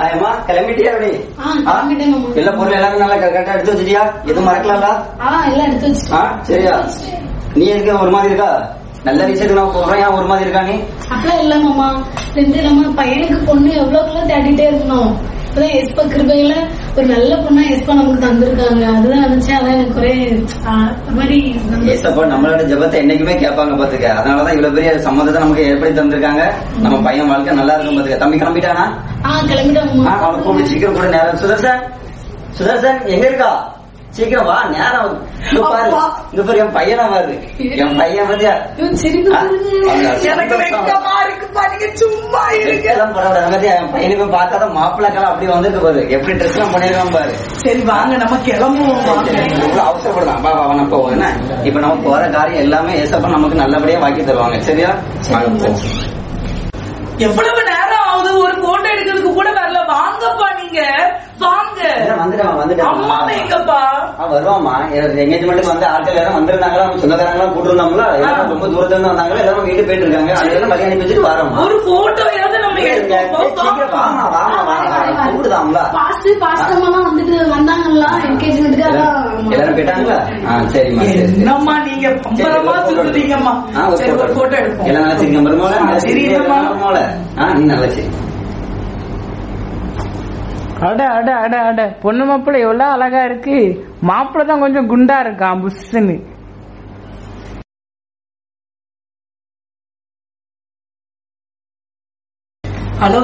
ஏமா கிளம்பிட்டியா அப்படி ஆ, கிளம்பிட்டேன் மாமா. எல்லா பொருள் எல்லாரும் நல்லா கரெக்டா எடுத்து வச்சிட்டியா எதுவும் மறக்கலாம்ல ஆ எல்லாம் எடுத்து வச்சு ஆ சரியா நீ எதுக்கு ஒரு மாதிரி இருக்கா நல்ல விஷயத்துக்கு நான் போறேன் ஏன் ஒரு மாதிரி இருக்கா நீ அப்படிலாம் இல்ல மாமா ரெண்டு நம்ம பையனுக்கு பொண்ணு எவ்வளவுக்குள்ள தேடிட்டே இருக்கணும் இப்பதான் எஸ்பா கிருபையில ஒரு நல்ல பொண்ணா எஸ்பா நமக்கு தந்திருக்காங்க அதுதான் நினைச்சேன் அதான் எனக்கு ஒரே ஆ, ஒரு மாதிரி ஏசப்பா நம்மளோட ஜெபத்தை என்னைக்குமே கேட்பாங்க பாத்துக்க அதனாலதான் இவ்வளவு பெரிய சம்மதத்தை நமக்கு ஏற்படுத்தி தந்திருக்காங்க நம்ம பையன் வாழ்க்கை நல்லா இருக்கும் பாத்துக்க தம்பி கிளம்பிட்டானா ஆ கிளம்பிட்டேன் ஆ, மாமா அவனை கூப்பிட்டு சீக்கிரம் கூட நேரம் சுதர்சன் சுதர்சன் எங்க இருக்கா சீக்கிரம் வா நேரம் ஆகுது. இங்க பாரு இங்க பாரு என் பையனா பாரு என் பையன் பத்தியா ஐயோ, சிரிப்பு ஆ, வருது. அவங்க எனக்கு வெக்கமா இருக்குப்பா நீங்க சும்மா இருங்க வெட்கெல்லாம் பரவாயில்ல பாத்தியா என் பையனுக்கு பார்த்தாதான் மாப்பிள்ளைக்கெல்லாம் அப்படி வந்துட்டு பாரு எப்படி ட்ரெஸ் எல்லாம் பண்ணிருக்கான் பாரு சரி வாங்க நம்ம கிளம்புவோம் வாங்க. இவ்வளவு அவசரப்படலாம் வா வா வா, நம்ம போவோம் என்ன இப்ப நம்ம போற காரியம் எல்லாமே ஏசப்பா நமக்கு நல்லபடியா வாக்கி தருவாங்க சரியா வாங்க, போ. எவ்வளவு நேரம் ஆகுது ஒரு போட்டோ எடுக்கிறதுக்கு கூட வரல வாங்கப்பா நீங்க வாங்க அதான் வந்துட்டேன் வந்துட்டேன் அம்மா எங்கப்பா ஆ, வருவாம்மா எங்கேஜ்மெண்ட்டுக்கு வந்து ஆட்கள் யாரும் வந்திருந்தாங்களா அவங்க சொந்தக்காரங்களாம் கூட்டிருந்தாங்களா எல்லாரும் ரொம்ப தூரத்துல இருந்து வந்தாங்களா எல்லாரும் வீட்டு போயிட்டு இருக்காங்க அதெல்லாம் வழி அனுப்பி வச்சுட்டு வரோம்மா ஒரு போட்டோயாவது நம்ம எடுப்போம் சீக்கிரம் வாமா வாமா வாமா கூப்பிடுதாம்ல பாஸ்ட் பாஸ்டமெல்லாம் வந்துட்டு வந்தாங்கல்ல என்கேஜ்மெண்ட்டுக்கு அதான் எல்லாரும் போயிட்டாங்களா ஆ சரிம்மா சரி, சரி. என்னம்மா நீங்க பம்பரமா சுத்துறீங்கம்மா ஆ, ஒரு சரி ஒரு photo போட்டோ எடுப்போம். எடுப்போம் எல்லாம் நல்லா சிரிக்க மருமகளா? ஆ, சரி இல்லம்மா. மருமகளா? ஆ, நீ நல்லா சரி. அட அட அட அட பொண்ணு மாப்பிள்ளை எவ்வளவு அழகா இருக்கு மாப்பிள்ளை தான் கொஞ்சம் குண்டா இருக்கான் புஷ்ஷுன்னு ஹலோ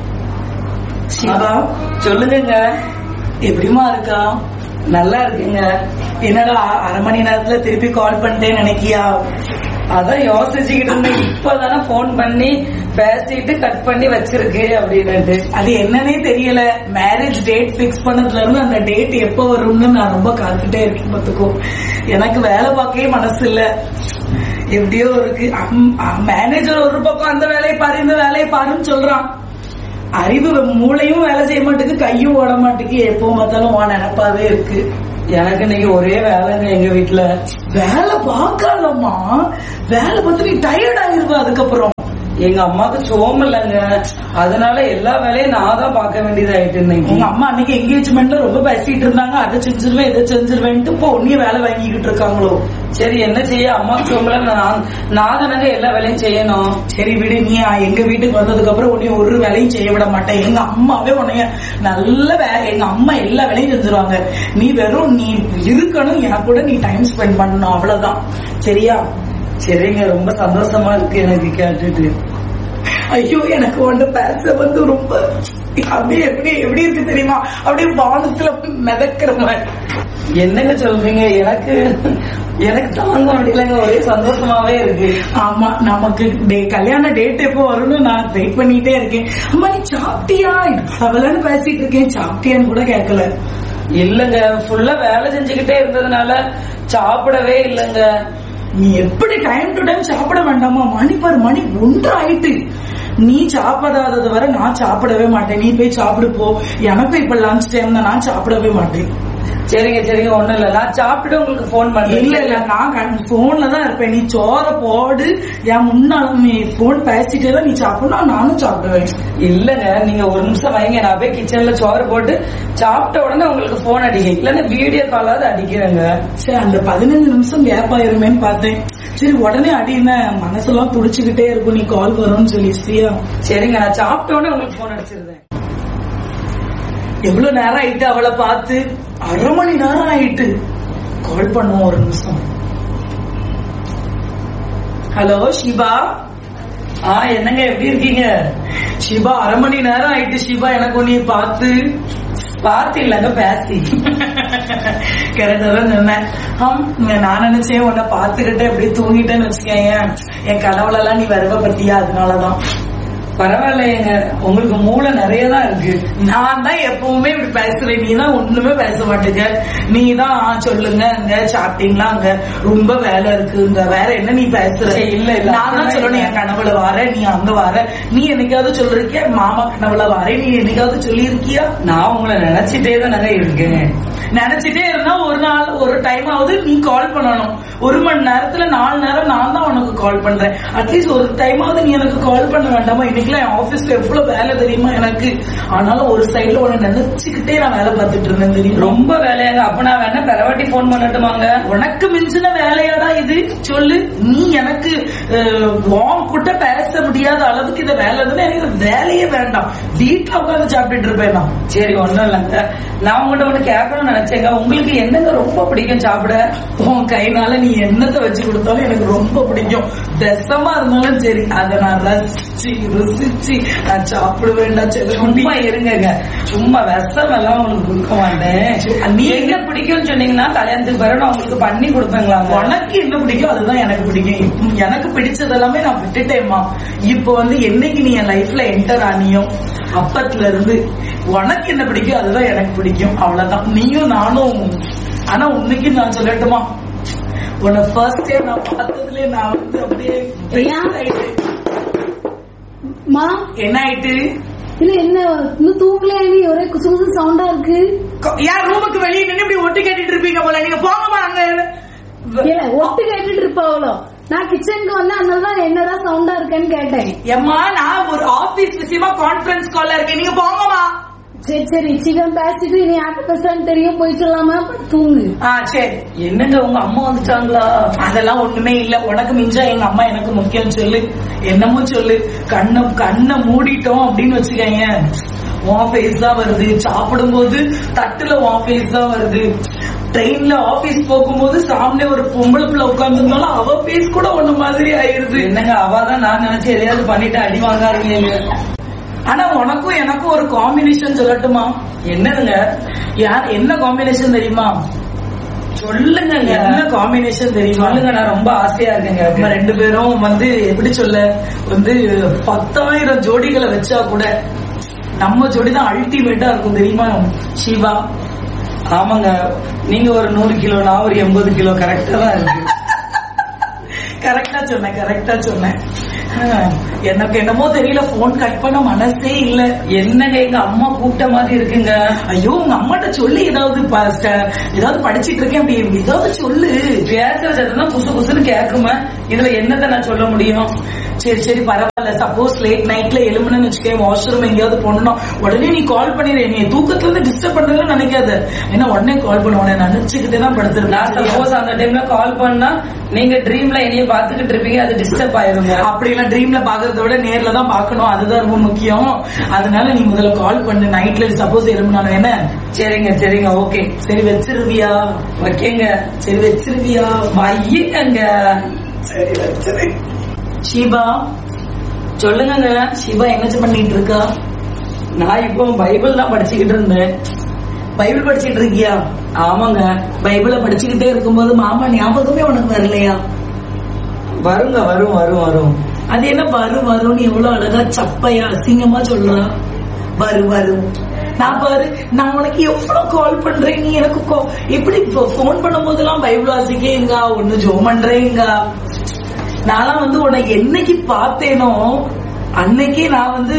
சிவா சொல்லுங்க எப்படிமா இருக்கா நல்லா இருக்குங்க என்னடா அ- அரை மணி நேரத்துல திருப்பி கால் பண்ணிட்டேன்னு நினைக்கியா அதான் யோசிச்சுக்கிட்டு இருந்தேன் இப்பதானே போன் பண்ணி பேசிட்டு கட் பண்ணி வச்சிருக்கு அப்படின்னு அது என்னன்னே தெரியல மேரேஜ் டேட் பிக்ஸ் பண்ணதுல இருந்து அந்த டேட் எப்போ வரும்னு நான் ரொம்ப காத்துட்டே இருக்கேன் பாத்துக்கோ எனக்கு வேலை பார்க்கவே மனசு இல்ல எப்படியோ இருக்கு மேனேஜர் ஒரு பக்கம் அந்த வேலையை பாரு இந்த வேலையை பாருன்னு சொல்றான் அறிவு மூளையும் வேலை செய்ய மாட்டேங்குது கையும் ஓட மாட்டேங்குது எப்போ பார்த்தாலும் உன் நினைப்பாவே இருக்கு எனக்கு இன்னைக்கு ஒரே வேலைங்க எங்க வீட்டுல வேலை பார்க்காதம்மா வேலை பார்த்து நீ டயர்ட் ஆயிருவ அதுக்கப்புறம் எங்க அம்மாக்கு சோம் இல்லைங்க அதனால எல்லா வேலையும் நான் தான் பார்க்க வேண்டியதாயிட்டு இன்னைக்கு உங்க அம்மா அன்னைக்கு என்கேஜ்மெண்ட்ல ரொம்ப பேசிட்டு இருந்தாங்க அதை செஞ்சிருவேன் இதை செஞ்சிருவேன்ட்டு இப்போ உன்னையும் வேலை வாங்கிக்கிட்டு இருக்காங்களோ சரி என்ன செய்ய அம்மாக்கு சோம்பல நான் நான் தானங்க எல்லா வேலையும் செய்யணும் சரி விடு நீ எங்க வீட்டுக்கு வந்ததுக்கு அப்புறம் உன்னைய ஒரு வேலையும் செய்ய விட மாட்டேன் எங்க அம்மாவே உன்னைய நல்ல வே- எங்க அம்மா எல்லா வேலையும் செஞ்சிருவாங்க நீ வெறும் நீ இருக்கணும் எனக்கு கூட நீ டைம் ஸ்பெண்ட் பண்ணணும் அவ்வளவுதான் சரியா சரிங்க ரொம்ப சந்தோஷமா இருக்கு எனக்கு கேட்டுட்டு ஐயோ எனக்கு ஒன்று பேச வந்து ரொம்ப அப்படியே எப்படி எப்படி இருக்கு தெரியுமா அப்படியே வானத்துல மிதக்கிற மாதிரி என்னங்க சொல்றீங்க எனக்கு எனக்கு தாங்க முடியலங்க ஒரே சந்தோஷமாவே இருக்கு ஆமா நமக்கு டே- கல்யாண டேட் எப்போ வரும்னு நான் வெயிட் பண்ணிட்டே இருக்கேன் அம்மா நீ சாப்பிட்டியா அவளான்னு பேசிட்டு இருக்கேன் சாப்பிட்டியான்னு கூட கேட்கல இல்லங்க ஃபுல்லா வேலை செஞ்சுக்கிட்டே இருந்ததுனால சாப்பிடவே இல்லங்க நீ எப்படி டைம் டு டைம் சாப்பிட வேண்டாமா மணி பாரு மணி ஒன்று ஆயிட்டு நீ சாப்பிடாதது வரை நான் சாப்பிடவே மாட்டேன் நீ போய் சாப்பிடு போ எனக்கு இப்ப லஞ்ச் டைம் தான் நான் சாப்பிடவே மாட்டேன் சரிங்க சரிங்க ஒண்ணும் இல்ல நான் சாப்பிட்டு உங்களுக்கு போன் பண்ண இல்ல இல்ல நான் போன்ல தான் இருப்பேன் நீ சோற போடு என் முன்னால நீ போன் பேசிட்டே தான் நீ சாப்பிடணும் நானும் சாப்பிடுவேன் இல்லங்க நீங்க ஒரு நிமிஷம் வைங்க நான் போய் கிச்சன்ல சோறு போட்டு சாப்பிட்ட உடனே உங்களுக்கு போன் அடிக்க இல்லன்னா வீடியோ காலாவது அடிக்கிறேங்க சரி அந்த பதினஞ்சு நிமிஷம் கேப் ஆயிருமேன்னு பார்த்தேன் சரி உடனே அடின மனசெல்லாம் துடிச்சுக்கிட்டே இருக்கும் நீ கால் வரும்னு சொல்லி சரியா சரிங்க நான் சாப்பிட்ட உடனே உங்களுக்கு போன் அடிச்சிருந்தேன் எவ்வளவு நேரம் ஆயிட்டு அவளை பார்த்து அரை மணி நேரம் ஆயிட்டு கால் பண்ணுவோம் ஒரு நிமிஷம் ஹலோ ஷிபா ஆ என்னங்க எப்படி இருக்கீங்க ஷிபா அரை மணி நேரம் ஆயிட்டு ஷிபா எனக்கு நீ பார்த்து பார்த்து இல்லங்க பேசி கரெக்டா தான் சொன்னேன் ஆம், நான் நினைச்சேன் உன்னை பார்த்துக்கிட்டே அப்படியே தூங்கிட்டேன்னு வச்சுக்கேன் என் கனவுல எல்லாம் நீ வருவ பத்தியா அதனாலதான் பரவாயில்லைங்க உங்களுக்கு மூளை நிறைய தான் இருக்கு நான் தான் எப்பவுமே இப்படி பேசுறேன் நீ தான் ஒண்ணுமே பேச மாட்டேங்க நீ தான் ஆ, சொல்லுங்க அங்க சாப்பிட்டீங்களா அங்க ரொம்ப வேலை இருக்குங்க வேற என்ன நீ பேசுற இல்ல இல்ல நான் தான் சொல்லணும் என் கனவுல வர நீ அங்க வர நீ என்னைக்காவது சொல்லிருக்கியா மாமா கனவுல வர நீ என்னைக்காவது சொல்லியிருக்கியா நான் உங்களை நினைச்சிட்டே தான் நாங்க இருக்கேன் நினைச்சிட்டே இருந்தா ஒரு நாள் ஒரு டைம் ஆகுது நீ கால் பண்ணணும் ஒரு மணி நேரத்துல நாலு நேரம் நான் தான் உனக்கு கால் பண்றேன் அட்லீஸ்ட் ஒரு டைம் ஆகுது நீ எனக்கு கால் பண்ண வேண்டாமா இன்னைக்கு வீட்ல என் ஆபீஸ்ல எவ்வளவு வேலை தெரியுமா எனக்கு ஆனாலும் ஒரு சைடுல உன்னை நினைச்சுக்கிட்டே நான் வேலை பார்த்துட்டு இருந்தேன் தெரியும் ரொம்ப வேலையாங்க அப்ப நான் வேணா பெறவாட்டி போன் பண்ணட்டுமாங்க உனக்கு மிஞ்சின வேலையாடா இது சொல்லு நீ எனக்கு அஹ், உன் கிட்ட பேச முடியாத அளவுக்கு இந்த வேலை இருந்தா எனக்கு இந்த வேலையே வேண்டாம் வீட்டுல உட்கார்ந்து சாப்பிட்டுட்டு இருப்பேன் நான் சரி ஒண்ணும் இல்லைங்க நான் உங்கள்ட்ட ஒண்ணு கேட்கணும்னு நினைச்சேங்க உங்களுக்கு என்னங்க ரொம்ப பிடிக்கும் சாப்பிட உன் கைனால நீ என்னத்தை வச்சு கொடுத்தாலும் எனக்கு ரொம்ப பிடிக்கும் விஷமா இருந்தாலும் சரி அதை நான் ரசிச்சு ருசிச்சு நான் சாப்பிடுவேன்டா செல்லுண்டி சும்மா இருங்கங்க சும்மா விஷம் எல்லாம் உங்களுக்கு கொடுக்க மாட்டேன் நீ நீங்க பிடிக்கும்னு சொன்னீங்கன்னா கல்யாணத்துக்கு பிறகு நான் உங்களுக்கு பண்ணி கொடுப்பேங்களா உனக்கு என்ன பிடிக்கும் அதுதான் எனக்கு பிடிக்கும் இப்ப எனக்கு பிடிச்சது எல்லாமே நான் விட்டுட்டேம்மா இப்போ வந்து என்னைக்கு நீ என் லைஃப்ல என்டர் ஆனியோ அப்பத்துல இருந்து உனக்கு என்ன பிடிக்கும் அதுதான் எனக்கு பிடிக்கும் அவ்வளவுதான் நீயும் நானும் ஆனா உன்னைக்கு நான் சொல்லட்டுமா உன்னை ஃபர்ஸ்ட் டே நான் பார்த்ததுல நான் வந்து அப்படியே ஐயா. ஆயிட்டேன். மா என்ன ஆயிட்டு இல்ல என்ன இன்னும் தூங்கலையா நீ ஒரே குசு குசு சவுண்டா இருக்கு கொ- யார் ரூமுக்கு வெளியே நின்று இப்படி ஒட்டு கேட்டுட்டு இருப்பீங்க போல நீங்க போங்கம்மா அங்க இல்ல ஒட்டு கேட்டுட்டு இருப்பாவளோ நான் கிச்சனுக்கு வந்தா அதனாலதான் என்னதான் சவுண்டா இருக்கேன்னு கேட்டேன் ஏம்மா நான் ஒரு ஆபீஸ் விஷயமா கான்ஃபரன்ஸ் கால்ல இருக்கேன் நீங்க போங்கம்மா சரி சரி சீக்கிரம் பேசிட்டு நீ யார்கிட்ட பேசுறான்னு தெரியும் போய் சொல்லாம அப்புறம் தூங்கு ஆ சரி என்னங்க உங்க அம்மா வந்துட்டாங்களா அதெல்லாம் ஒண்ணுமே இல்ல உனக்கு மிஞ்சா எங்க அம்மா எனக்கு முக்கியம் சொல்லு என்னமோ சொல்லு கண்ணை கண்ணை மூடிட்டோம் அப்படின்னு வச்சுக்கோங்க உன் ஃபேஸ் தான் வருது சாப்பிடும்போது தட்டுல உன் ஃபேஸ் தான் வருது ட்ரெயின்ல ஆபீஸ் போகும்போது சாமனே ஒரு பொம்பளை பிள்ளை உட்கார்ந்துருந்தாலும் அவ ஃபேஸ் கூட ஒண்ணு மாதிரி ஆயிருது என்னங்க அவாதான் நான் நினைச்சு எதையாவது பண்ணிட்டு அடி வாங்காதீங்க ஆனா உனக்கும் எனக்கும் ஒரு காம்பினேஷன் சொல்லட்டுமா என்னதுங்க யார் என்ன காம்பினேஷன் தெரியுமா சொல்லுங்க என்ன காம்பினேஷன் தெரியுமா சொல்லுங்க நான் ரொம்ப ஆசையா இருக்கேங்க நம்ம ரெண்டு பேரும் வந்து எப்படி சொல்ல வந்து பத்தாயிரம் ஜோடிகளை வச்சா கூட நம்ம ஜோடி தான் அல்டிமேட்டா இருக்கும் தெரியுமா சிவா ஆமாங்க நீங்க ஒரு நூறு கிலோ நான் ஒரு எண்பது கிலோ கரெக்டா தான் இருக்கு கரெக்டா சொன்னேன் கரெக்டா சொன்னேன் ஆஹ், எனக்கு என்னமோ தெரியல போன் கட் பண்ண மனசே இல்ல என்னங்க எங்க அம்மா கூப்பிட்ட மாதிரி இருக்குங்க ஐயோ உங்க அம்மாட்ட சொல்லி ஏதாவது ப- ஸ்ட- ஏதாவது படிச்சிட்டு இருக்கேன் அப்படி ஏதாவது சொல்லு பேசுற சத்தம் குசு குசுன்னு கேக்குமா இதுல என்னத்த நான் சொல்ல முடியும் சரி சரி பரவாயில்ல சப்போஸ் லேட் நைட்ல எழுமணும்னு வச்சுக்கேன் வாஷ்ரூம் எங்கேயாவது போனோம் உடனே நீ கால் பண்ணிடு நீ தூக்கத்துல இருந்து டிஸ்டர்ப் பண்றதுன்னு நினைக்காத ஏன்னா உடனே கால் பண்ண உடனே நினைச்சுக்கிட்டே தான் நான் படுத்துருக்கேன் சப்போஸ் அந்த டைம்ல கால் பண்ணா நீங்க ட்ரீம்ல என்னைய பாத்துக்கிட்டு இருப்பீங்க அது டிஸ்டர்ப் ஆயிருங்க அப்படிலாம் ட்ரீம்ல பாக்குறத விட நேர்ல தான் பார்க்கணும் அதுதான் ரொம்ப முக்கியம் அதனால நீ முதல்ல கால் பண்ணு நைட்ல சப்போஸ் எழுமணும் என்ன சரிங்க சரிங்க ஓகே சரி வச்சிருவியா ஓகேங்க சரி வச்சிருவியா வையுங்க சரி வச்சிரு ஷீபா சொல்லுங்க சிவா என்ன பண்ணிட்டு இருக்கா நான் இப்போ பைபிள் தான் படிச்சுக்கிட்டு இருந்தேன் பைபிள் படிச்சிட்டு இருக்கியா ஆமாங்க பைபிள படிச்சுக்கிட்டே இருக்கும்போது மாமா ஞாபகமே உனக்கு வரலையா வருங்க வரும் வரும் வரும் அது என்ன வரும் வரும்னு எவ்வளவு அழகா சப்பையா அசிங்கமா சொல்றா வரும் வரும் நான் பாரு நான் உனக்கு எவ்வளவு கால் பண்றேன் நீ எனக்கு call- எப்படி போன் பண்ணும் போதெல்லாம் பைபிள் வாசிக்கேங்க ஒண்ணு ஜோ பண்றேங்க நான்லாம் வந்து உன்னை என்னைக்கு பார்த்தேனோ அன்னைக்கே நான் வந்து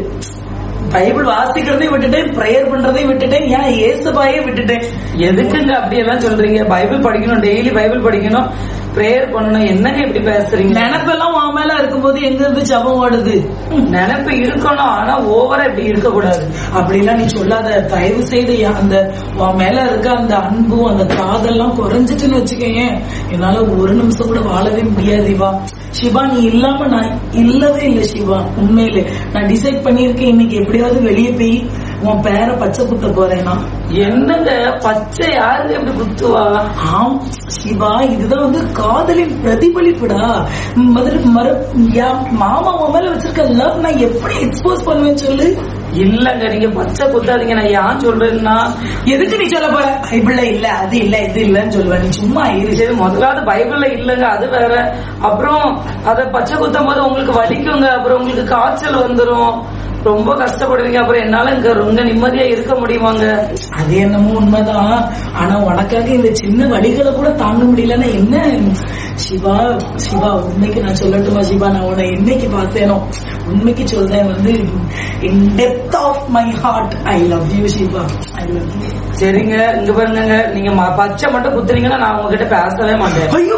பைபிள் வாசிக்கிறதையும் விட்டுட்டேன் ப்ரேயர் பண்றதையும் விட்டுட்டேன் ஏன் ஏசபாயே விட்டுட்டேன் எதுக்குங்க அப்படி எல்லாம் சொல்றீங்க பைபிள் படிக்கணும் டெய்லி பைபிள் படிக்கணும் பிரேயர் பண்ணணும் என்னங்க இப்படி பேசுறீங்க நினைப்பெல்லாம் உன் மேல இருக்கும்போது எங்க இருந்து ஜபம் ஓடுது நினைப்பு இருக்கணும் ஆனா ஓவரா இப்படி இருக்க கூடாது அப்படிலாம் நீ சொல்லாத தயவு செய்து என் அந்த உன் மேல இருக்க அந்த அன்பும் அந்த காதெல்லாம் குறைஞ்சிட்டுன்னு வச்சுக்கோங்க என்னால ஒரு நிமிஷம் கூட வாழவே முடியாது சிவா சிவா நீ இல்லாம நான் இல்லவே இல்ல சிவா உண்மையிலே நான் டிசைட் பண்ணியிருக்கேன் இன்னைக்கு எப்படியாவது வெளியே போய் உன் பேரை பச்சை குத்த போறேன் நான் என்னங்க பச்சை யாருங்க இப்படி குத்துவா ஆம் சிவா இதுதான் வந்து காதலின் பிரதிபலிப்புடா மதுரை மர யா- மாமா உன் மேல வச்சிருக்க லவ் நான் எப்படி எக்ஸ்போஸ் பண்ணுவேன் சொல்லு இல்லங்க நீங்க பச்சை குத்தாதீங்க நான் ஏன் சொல்றேன்னா எதுக்கு நீ சொல்ல போற பைபிள்ல இல்ல அது இல்ல இது இல்லன்னு சொல்லுவ நீ சும்மா இரு சரி முதலாவது பைபிள்ல இல்லங்க அது வேற அப்புறம் அத பச்சை குத்தும் போது உங்களுக்கு வலிக்குங்க அப்புறம் உங்களுக்கு காய்ச்சல் வந்துரும் ரொம்ப கஷ்டப்படுவீங்க அப்புறம் என்னால இங்க ரொம்ப நிம்மதியா இருக்க முடியுமாங்க அது என்னமோ உண்மைதான் ஆனா உனக்காக இந்த சின்ன வழிகளை கூட தாங்க முடியலன்னா என்ன சிவா சிவா உண்மைக்கு நான் சொல்லட்டுமா சிவா நான் உன்னை என்னைக்கு பார்த்தேனோ உண்மைக்கு சொல்றேன் வந்து in depth of my heart I love you Siva I love you சரிங்க இங்க பாருங்க நீங்க ம- பச்சை மட்டும் குத்துறீங்கன்னா நான் உங்ககிட்ட பேசவே மாட்டேன் ஐயோ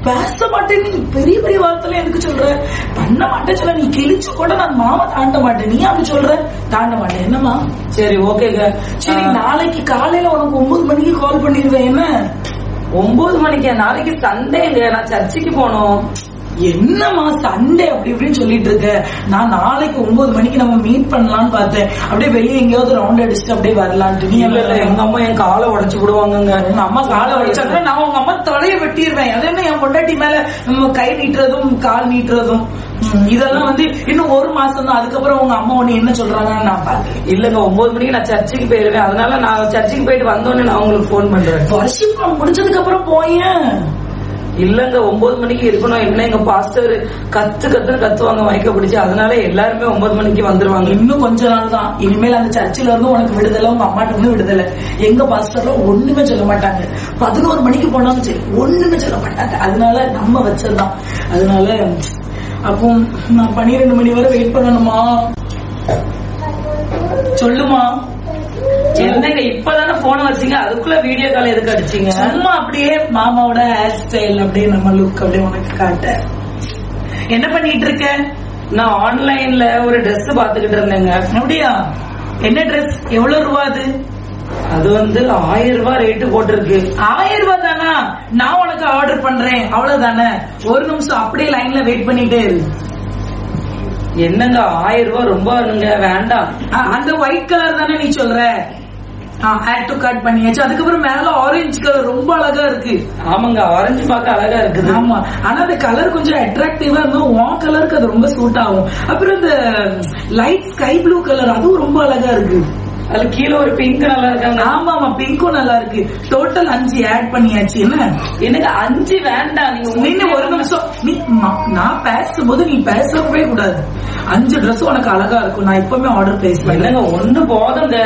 பேச மாட்டேன் நீ பெரிய பெரிய வார்த்தையில எதுக்கு சொல்ற பண்ண மாட்டேன் சொல்ல நீ கிழிச்சு கூட நான் மாமா தாண்ட மாட்டேன் நீ அப்படி சொல்ற தாண்ட மாட்டேன் என்னம்மா சரி ஓகேங்க சரி ஆ, நாளைக்கு காலையில உனக்கு ஒன்பது மணிக்கு கால் பண்ணிடுவேன் என்ன ஒன்பது மணிக்கு நாளைக்கு சண்டேங்க நான் சர்ச்சுக்கு போகணும் என்னம்மா சண்டே அப்படி இப்படின்னு சொல்லிட்டு இருக்க நான் நாளைக்கு ஒன்பது மணிக்கு நம்ம மீட் பண்ணலாம்னு பார்த்தேன் அப்படியே வெளியே எங்கேயாவது ரவுண்ட் அடிச்சுட்டு அப்படியே வரலான்ட்டு நீ இல்ல இல்ல எங்க அம்மா என் காலை உடைச்சு விடுவாங்கங்க உங்க அம்மா காலை வச்சாங்க நான் உங்க அம்மா தலையை வெட்டிடுவேன் அது என்ன என் பொண்டாட்டி மேல நம்ம கை நீட்டுறதும் கால் நீட்டுறதும் ம், இதெல்லாம் வந்து இன்னும் ஒரு மாசம் தான் அதுக்கப்புறம் உங்க அம்மா ஒண்ணு என்ன சொல்றாங்கன்னு நான் பாக்குறேன் இல்லங்க ஒன்பது மணிக்கு நான் சர்ச்சுக்கு போயிருவேன் அதனால நான் சர்ச்சுக்கு போயிட்டு வந்தோடனே நான் உங்களுக்கு ஃபோன் பண்றேன் வருஷம் முடிஞ்சதுக்கு அப்புறம் போயேன் இல்லங்க ஒன்பது மணிக்கு இருக்கணும் என்ன எங்க பாஸ்டர் கத்து கத்துன்னு கத்துவாங்க மயக்க பிடிச்சு அதனால எல்லாருமே ஒன்பது மணிக்கு வந்துருவாங்க இன்னும் கொஞ்ச நாள் தான் இனிமேல் அந்த சர்ச்சில இருந்து உனக்கு விடுதலை உங்க அம்மாட்ட இருந்து விடுதலை எங்க பாஸ்டர்ல ஒண்ணுமே சொல்ல மாட்டாங்க பதினோரு மணிக்கு போனாலும் சரி ஒண்ணுமே சொல்ல மாட்டாங்க அதனால நம்ம வச்சதுதான் அதனால அப்போ நான் பன்னிரெண்டு மணி வரை வெயிட் பண்ணணுமா சொல்லுமா என்னங்க இப்பதானே போன வச்சீங்க அதுக்குள்ள வீடியோ கால் எதுக்கு அடிச்சீங்க சும்மா அப்படியே மாமாவோட ஹேர் ஸ்டைல் அப்படியே நம்ம லுக் அப்படியே உனக்கு காட்ட என்ன பண்ணிட்டு இருக்க நான் ஆன்லைன்ல ஒரு Dress பாத்துக்கிட்டு இருந்தேங்க அப்படியா என்ன ட்ரெஸ் எவ்வளவு ரூபா அது அது வந்து ஆயிரம் ரூபாய் ரேட்டு போட்டிருக்கு ஆயிரம் ரூபாய் தானா நான் உனக்கு ஆர்டர் பண்றேன் அவ்வளவுதானே ஒரு நிமிஷம் அப்படியே லைன்ல வெயிட் பண்ணிட்டே இரு என்னங்க ஆயிரம் ரூபாய் ரொம்ப வருங்க வேண்டாம் ஆ, அந்த ஒயிட் கலர் தானே நீ சொல்ற ஆட் டு கட் பண்ணியாச்சு அதுக்கப்புறம் மேல ஆரஞ்சு கலர் ரொம்ப அழகா இருக்கு ஆமாங்க ஆரஞ்சு பார்க்க அழகா இருக்குது ஆமா ஆனா அந்த கலர் கொஞ்சம் அட்ராக்டிவா இருந்தா உன் கலருக்கு அது ரொம்ப சூட் ஆகும் அப்புறம் இந்த லைட் ஸ்கை ப்ளூ கலர் அதுவும் ரொம்ப அழகா இருக்கு அதுல கீழே ஒரு பிங்க் நல்லா இருக்காங்க ஆமா ஆமா பிங்க்கும் நல்லா இருக்கு டோட்டல் அஞ்சு ஆட் பண்ணியாச்சு என்ன எனக்கு அஞ்சு வேண்டாம் நீங்க நின்னு ஒரு நிமிஷம் நீ ம- நான் பேசும்போது நீ பேசவே கூடாது அஞ்சு Dress உனக்கு அழகா இருக்கும் நான் இப்பவுமே ஆர்டர் பிளேஸ் பண்ணேன் என்னங்க ஒண்ணு போதுங்க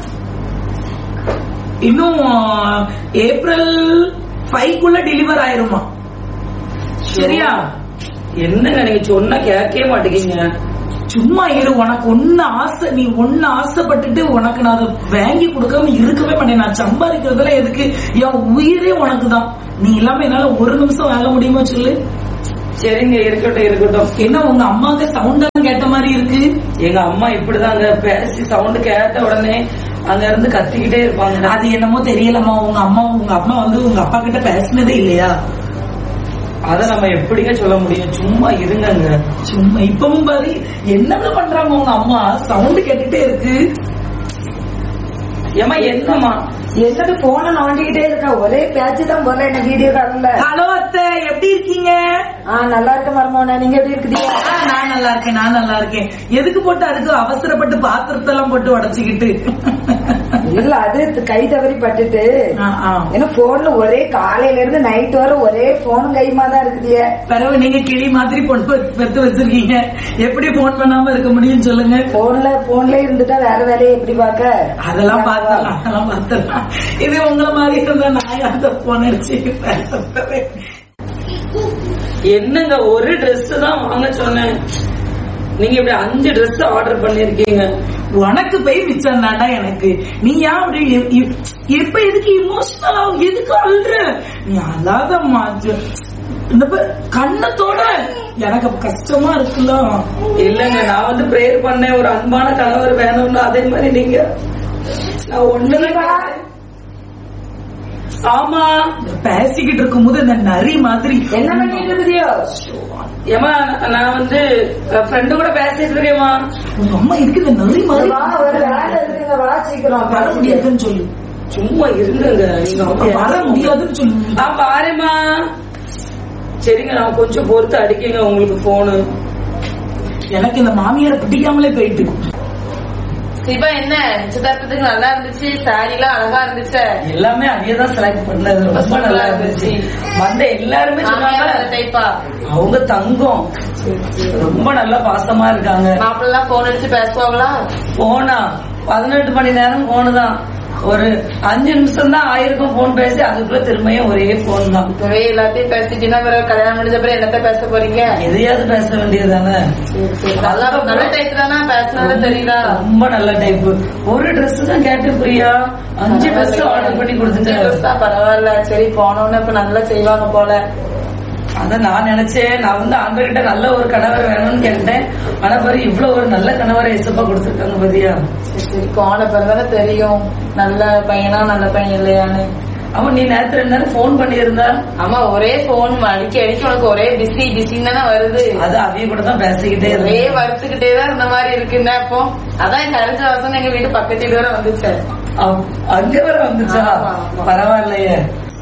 இன்னும் ஆஹ், ஏப்ரல் ஃபைவ்க்குள்ள டெலிவர் ஆயிருமா சரியா என்னங்க நீங்க சொன்னா கேட்கவே மாட்டேங்கீங்க சும்மா இரு உனக்கு ஒண்ணு ஆசை நீ ஒண்ணு ஆசைப்பட்டுட்டு உனக்கு நான் அதை வாங்கி கொடுக்காம இருக்கவே மாட்டேன் நான் சம்பாதிக்கிறதுல எதுக்கு என் உயிரே உனக்கு தான் நீ இல்லாம என்னால ஒரு நிமிஷம் வாங்க முடியுமா சொல்லு சரிங்க இருக்கட்டும் இருக்கட்டும் என்ன உங்க அம்மாவுக்கு சவுண்ட் கேட்ட மாதிரி இருக்கு எங்க அம்மா இப்படிதாங்க பேசி சவுண்ட் கேட்ட உடனே அங்க இருந்து கத்திக்கிட்டே இருப்பாங்க அது என்னமோ தெரியலம்மா உங்க அம்மா உங்க அம்மா வந்து உங்க அப்பா கிட்ட பேசினதே இல்லையா அத நம்ம எப்படிங்க சொல்ல முடியும் சும்மா இருங்கங்க சும்மா இப்பவும் பாரு என்னென்ன பண்றாங்க உங்க அம்மா சவுண்ட் கேட்டுட்டே இருக்கு ஏமா என்னம்மா என்னது போன நோண்டிக்கிட்டே இருக்க ஒரே பேச்சு தான் போடுறேன் என்ன வீடியோ கால்ல ஹலோ அத்தை எப்படி இருக்கீங்க ஆ நல்லா இருக்க மருமோன நீங்க எப்படி இருக்கிறீங்க ஆ, நான் நல்லா இருக்கேன் நான் நல்லா இருக்கேன் எதுக்கு போட்டு அதுக்கு அவசரப்பட்டு பாத்திரத்தெல்லாம் போட்டு உடச்சுக்கிட்டு இல்ல அது கை தவறி பட்டுட்டு ஆ, ஆ. ஏன்னா போன்ல ஒரே காலையில இருந்து நைட் வரை ஒரே போன் கைமா தான் இருக்குதியே பிறகு நீங்க கிளி மாதிரி பொண்ணு பெத்து வச்சிருக்கீங்க எப்படி போன் பண்ணாம இருக்க முடியும் சொல்லுங்க போன்ல போன்ல இருந்துட்டா வேற வேலையை எப்படி பாக்க அதெல்லாம் பார்த்தலாம் அதெல்லாம் பார்த்தலாம் இது உங்களை மாதிரி இருந்தா நான் அந்த போன் அடிச்சு பேசுறேன். என்னங்க ஒரு Dress தான் வாங்க சொன்னேன் நீங்க இப்படி அஞ்சு Dress ஆர்டர் பண்ணிருக்கீங்க உனக்கு போய் மிச்சம் தாண்டா எனக்கு நீ ஏன் அப்படி இ- இ- இப்ப எதுக்கு இமோஷனல் ஆகும் எதுக்கு அழுற நீ அழாதம்மா இது- இந்த பாரு, கண்ணத்தோட எனக்கு அப்ப கஷ்டமா இருக்குல்ல இல்லங்க நான் வந்து பிரேயர் பண்ணேன் ஒரு அன்பான கணவர் வேணும்னு அதே மாதிரி நீங்க நான் ஒண்ணுமே ஆமா பேசிக்கிட்டு இருக்கும்போது இந்த நரி மாதிரி என்ன பண்ணிட்டு இருக்குதியோ ஏமா நான் வந்து ஃப்ரெண்டு கூட பேசிட்டு இருக்கேம்மா உங்க அம்மா இருக்கு இந்த நரி மாதிரி வா ஒரு வேலை இருக்குங்க வா சீக்கிரம் வர முடியாதுன்னு சொல்லு சும்மா இருங்கங்க நீங்க அப்படியே வர முடியாதுன்னு சொல்லு ஆ பாருமா சரிங்க நான் கொஞ்சம் பொறுத்து அடிக்கங்க உங்களுக்கு போனு எனக்கு இந்த மாமியாரை பிடிக்காமலே போயிட்டு சிவா என்ன நிச்சயதார்த்தத்துக்கு நல்லா இருந்துச்சு சாரி எல்லாம் அழகா இருந்துச்சு எல்லாமே அங்கேயேதான் செலக்ட் பண்ணது ரொம்ப நல்லா இருந்துச்சு வந்த எல்லாருமே சொன்னாங்க டைப்பா அவங்க தங்கம் ரொம்ப நல்லா பாசமா இருக்காங்க மாப்பிள்ள எல்லாம் போன் அடிச்சு பேசுவாங்களா போனா பதினெட்டு மணி நேரம் போனுதான் ஒரு அஞ்சு நிமிஷம் தான் ஆயிருக்கும் போன் பேசி அதுக்குள்ள திரும்பியும் ஒரே போன் தான் இப்பவே எல்லாத்தையும் பேசிட்டீங்கன்னா பிறகு கல்யாணம் முடிஞ்ச பிறகு என்னத்த பேச போறீங்க எதையாவது பேச வேண்டியதுதானே நல்லா நல்ல டைப் தானா பேசினால தெரியுதா ரொம்ப நல்ல டைப் ஒரு Dress தான் கேட்டு பிரியா அஞ்சு ட்ரெஸ் ஆர்டர் பண்ணி கொடுத்துட்டேன் தான் பரவாயில்ல சரி போனோன்னு இப்ப நல்லா செய்வாங்க போல அதான் நான் நினைச்சேன் நான் வந்து ஆண்டவர்கிட்ட நல்ல ஒரு கணவர் வேணும்னு கேட்டேன் ஆனா பாரு இவ்வளவு ஒரு நல்ல கணவரை இசப்பா கொடுத்துருக்காங்க பாத்தியா சரி, சரி கோண பிறந்தானே தெரியும் நல்ல பையனா நல்ல பையன் இல்லையான்னு அவன் நீ நேரத்துல ரெண்டு நேரம் போன் பண்ணியிருந்தா ஆமா ஒரே போன் அடிக்க அடிக்க உனக்கு ஒரே பிஸி பிஸின்னு தானே வருது அது அவிய கூட தான் பேசிக்கிட்டே ஒரே இருந்தேன் வருத்துக்கிட்டே தான் இருந்த மாதிரி இருக்குன்னா அப்போ அதான் இந்த அடிச்ச வருஷம் எங்க வீட்டு பக்கத்து வீடு வரை வந்துச்சு அவ்- அங்க வர வந்துச்சா ஆமா, ஆமா. பரவாயில்லையே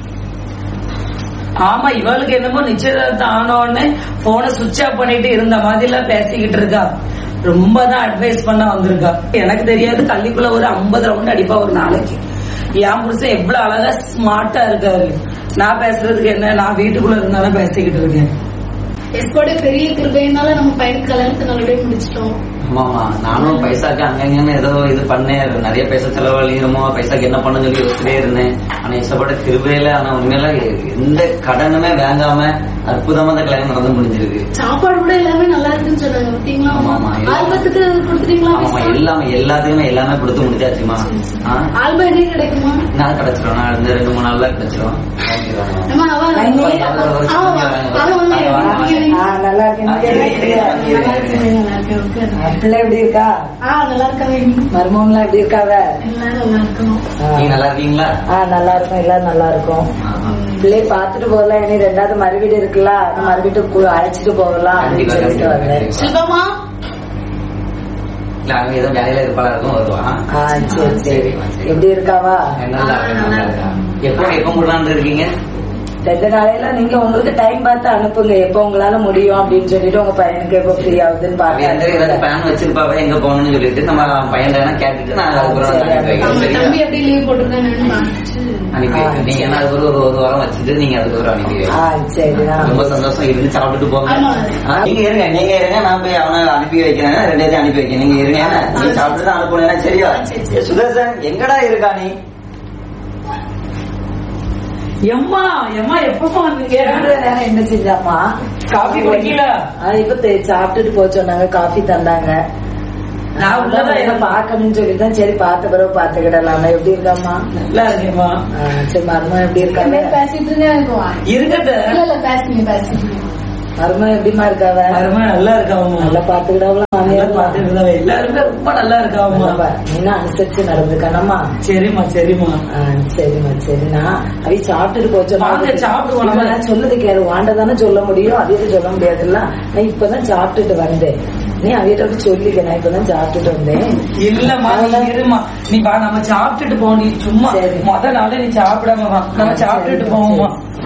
ஆமா இவளுக்கு என்னமோ நிச்சயதார்த்தம் ஆன உடனே போனை சுவிட்ச் ஆஃப் பண்ணிட்டு இருந்த மாதிரி எல்லாம் பேசிக்கிட்டு இருக்கா ரொம்ப தான் அட்வைஸ் பண்ண வந்திருக்கா எனக்கு தெரியாது கள்ளிக்குள்ள ஒரு 50 ரவுண்ட் அடிப்பா ஒரு நாளைக்கு என் புருஷன் எவ்வளவு அழகா ஸ்மார்ட்டா இருக்காரு நான் பேசுறதுக்கு என்ன நான் வீட்டுக்குள்ள இருந்தாலும் பேசிக்கிட்டு இருக்கேன் எஸ்போட பெரிய கிருபையினால நம்ம பையனுக்கு கல்யாணத்தை நல்லபடியா முடிச்சிட்டோம் ஆமாமா நானும் பைசாக்கு அங்கங்கன்னு ஏதோ இது பண்ணேன் நிறைய பைசா செலவழிக்கிறோமோ பைசாக்கு என்ன பண்ண சொல்லி யோசிச்சுட்டே இருந்தேன் ஆனா இஷ்டப்பட்ட திருவையில ஆனா உண்மையில எந்த கடனுமே வாங்காம அற்புதமா அந்த கல்யாணம் நடந்து முடிஞ்சிருக்கு சாப்பாடு கூட எல்லாமே நல்லா இருக்குன்னு சொன்னாங்க பாத்தீங்களா ஆமா, ஆமா. ஆல்பத்துக்கு கொடுத்துட்டீங்களா ஆமாமா எல்லாமே எல்லாத்துக்குமே எல்லாமே கொடுத்து முடிஞ்சாச்சுமா ஆ? ஆல்பம் என்ன கிடைக்குமா நான் கிடைச்சிரும் நான் இந்த ரெண்டு மூணு நாள்ல கிடைச்சிரும் அம்மா, அவ ஆமா, அவ வந்து ஆ, நல்லா இருக்கேன் நீங்க ஆ, எப்படி இரு, இரு, இருக்கீங்க? இரு, நல்லா இருக்கேன், உட்காரு. பிள்ளை எப்படி இருக்கா ஆ நல்லா இருக்காங்க மருமகன்லாம் எப்படி இருக்காவ எல்லாரும் நல்லா இருக்கோம் ஆ. நீங்க நல்லா இருக்கீங்களா ஆ நல்லா இருக்கும் எல்லாரும் நல்லா இருக்கும் ஆ. பிள்ளைய பாத்துட்டு போகலாம் இனி ரெண்டாவது மறுவீடு இருக்குல்ல அந்த மறுவீட்டு கு- அழைச்சிட்டு போகலாம் அப்படின்னு சொல்லிட்டு வந்தேன் சிவமா இல்ல அவங்க ஏதோ வேலையில இருப்பாளா இருக்கும் வருவான் ஆ சரி சரி சரிம்மா, சரி. எப்படி இருக்காவா நல்லா இருக்கேன், நல்லா இருக்கேன். எப்போ எப்போ முடியலான்னு இருக்கீங்க ரெண்டு நாளையில நீங்க உங்களுக்கு டைம் பார்த்து அனுப்புங்க எப்போ உங்களால முடியும் அப்படின்னு சொல்லிட்டு உங்க பையனுக்கு எப்போ ஃப்ரீ ஆகுதுன்னு அவ எந்த ஏதாவது பாருங்க பிளான் வச்சிருப்பாவ எங்க போகணும்னு சொல்லிட்டு நம்ம பையன் கேட்டுட்டு நான் அதுக்கப்புறம் சரி, அனுப்பி வைக்கிறேன். அவங்க சரியா? தம்பி எப்படி லீவ் போட்டிருக்காங்கன்னு பார்த்துட்டு அனுப்பி வைக்கிறேன். நீங்க என்ன அதுக்கு ஒரு ஒரு வாரம் வச்சுட்டு நீங்க அதுக்கு ஒரு அனுப்பி வைங்க. ஆ சரிண்ணா ரொம்ப சந்தோஷம் இருந்து சாப்பிட்டுட்டு போங்க ஆமா. ஆ, நீங்க இருங்க நீங்க இருங்க நான் போய் அவனை அனுப்பி வைக்கிறேன் ரெண்டு பேரையும் அனுப்பி வைக்கிறேன் நீங்க இருங்க என்ன? நீங்க சாப்பிட்டு தான் அனுப்பணும் சரியா சரி, சரி. சுதர்சன் எங்கடா இருக்கா நீ எம்மா எம்மா எப்பமா வந்தீங்க இவ்வளவு நேரம் என்ன செஞ்சாமா காபி குடிக்கல ஆ, இப்ப தெ- சாப்பிட்டுட்டு போக சொன்னாங்க காஃபி தந்தாங்க நான் உள்ளதான் என்ன இருந்தேன். பாக்கணும்னு சொல்லிதான் சரி பார்த்த பிறகு பாத்துக்கிடலாம் எப்படி இருக்காமா நல்லா இருக்கேம்மா ஆ, சரி மருமகன் எப்படி இருக்காங்க பேசிட்டு இருக்கேன் இருக்கட்ட இல்ல இல்ல பேசுங்க பேசுங்க மருமகன் எப்படிமா இருக்காவ அருமை நல்லா இருக்காமா நல்லா பாத்துக்கிடலாம் நல்லா பாத்துட்டு இருந்தா எல்லாருமே ரொம்ப நல்லா இருக்காமா நீங்க அனுசரிச்சு நடந்துக்கணுமா சரிம்மா சரிம்மா ஆ, சரிம்மா சரிண்ணா அவி சாப்பிட்டுட்டு போச்சு வாங்க, சாப்பிடுவோம் நம்ம. நான் சொன்னது கேளு வாண்டதானே சொல்ல முடியும் அவியிட்ட சொல்ல முடியாதுல்ல நான் இப்பதான் சாப்பிட்டுட்டு வந்தேன் நீ அவியிட்ட வந்து சொல்லிக்க நான் இப்பதான் சாப்பிட்டுட்டு வந்தேன் இல்லம்மா நீ இருமா நீ வா நம்ம சாப்பிட்டுட்டு போவோம் நீ சும்மா சரி. முத நாளே நீ சாப்பிடாம வா நம்ம ஆ, சாப்பிட்டுட்டு சரி, போவோமா சரி.